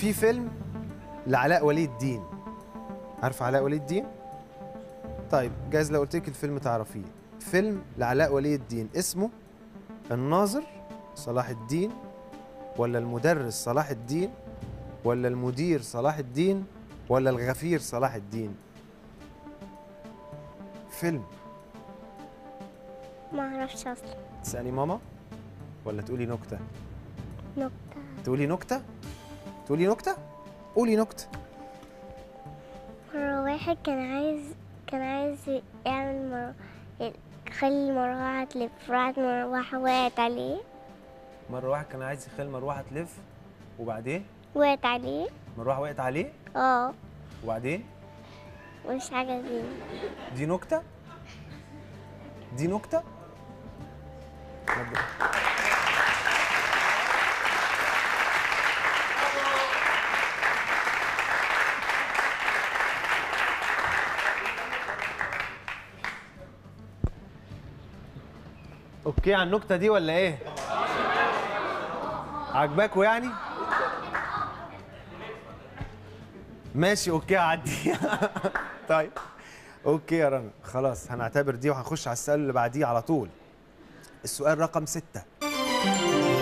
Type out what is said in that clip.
في فيلم لعلاء ولي الدين عارف علاء ولي الدين طيب جايز لو قلت لك الفيلم تعرفيه فيلم لعلاء ولي الدين اسمه الناظر صلاح الدين ولا المدرس صلاح الدين ولا المدير صلاح الدين ولا الغفير صلاح الدين فيلم ما اعرفش اصلا تسألي ماما ولا تقولي نكتة نكتة تقولي نكتة تقولي نكتة قولي نكتة مرة واحد كان عايز كان عايز يعمل مر... يخلي المروحة تلف راحت مروحة وقعت عليه مرة واحد كان عايز يخلي مروحة تلف وبعدين وقعت عليه مروحة وقعت عليه اه وبعدين مش حاجة دي دي نكتة دي نكتة مبدأ. اوكي على النكتة دي ولا ايه؟ عجباكوا يعني؟ ماشي اوكي عدي طيب اوكي يا رنا خلاص هنعتبر دي وهنخش على السؤال اللي بعديه على طول السؤال رقم ستة